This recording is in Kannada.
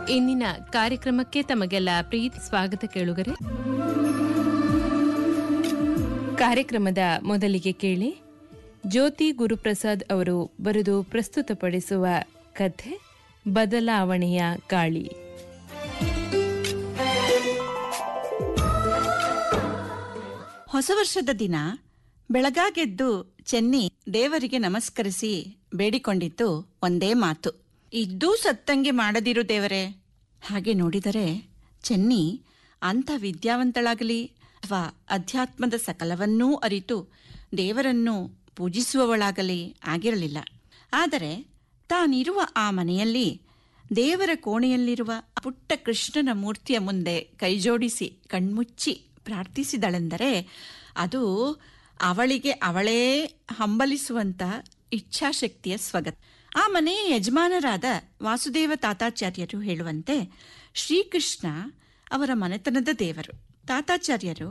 ಇಂದಿನ ಕಾರ್ಯಕ್ರಮಕ್ಕೆ ತಮಗೆಲ್ಲ ಪ್ರೀತಿ ಸ್ವಾಗತ ಕೇಳುಗರೆ ಕಾರ್ಯಕ್ರಮದ ಮೊದಲಿಗೆ ಕೇಳಿ ಜ್ಯೋತಿ ಗುರುಪ್ರಸಾದ್ ಅವರು ಬರೆದು ಪ್ರಸ್ತುತಪಡಿಸುವ ಕಥೆ ಬದಲಾವಣೆಯ ಗಾಳಿ ಹೊಸ ವರ್ಷದ ದಿನ ಬೆಳಗಾಗೆದ್ದು ಚೆನ್ನಿ ದೇವರಿಗೆ ನಮಸ್ಕರಿಸಿ ಬೇಡಿಕೊಂಡಿದ್ದು ಒಂದೇ ಮಾತು ಇದ್ದೂ ಸತ್ತಂಗೆ ಮಾಡದಿರು ದೇವರೇ ಹಾಗೆ ನೋಡಿದರೆ ಚೆನ್ನಿ ಅಂಥ ವಿದ್ಯಾವಂತಳಾಗಲಿ ಅಥವಾ ಅಧ್ಯಾತ್ಮದ ಸಕಲವನ್ನೂ ಅರಿತು ದೇವರನ್ನು ಪೂಜಿಸುವವಳಾಗಲಿ ಆಗಿರಲಿಲ್ಲ ಆದರೆ ತಾನಿರುವ ಆ ಮನೆಯಲ್ಲಿ ದೇವರ ಕೋಣೆಯಲ್ಲಿರುವ ಪುಟ್ಟ ಕೃಷ್ಣನ ಮೂರ್ತಿಯ ಮುಂದೆ ಕೈಜೋಡಿಸಿ ಕಣ್ಮುಚ್ಚಿ ಪ್ರಾರ್ಥಿಸಿದಳೆಂದರೆ ಅದು ಅವಳಿಗೆ ಅವಳೇ ಹಂಬಲಿಸುವಂತ ಇಚ್ಛಾಶಕ್ತಿಯ ಸ್ವಗತ ಆ ಮನೆಯ ಯಜಮಾನರಾದ ವಾಸುದೇವ ತಾತಾಚಾರ್ಯರು ಹೇಳುವಂತೆ ಶ್ರೀಕೃಷ್ಣ ಅವರ ಮನೆತನದ ದೇವರು ತಾತಾಚಾರ್ಯರು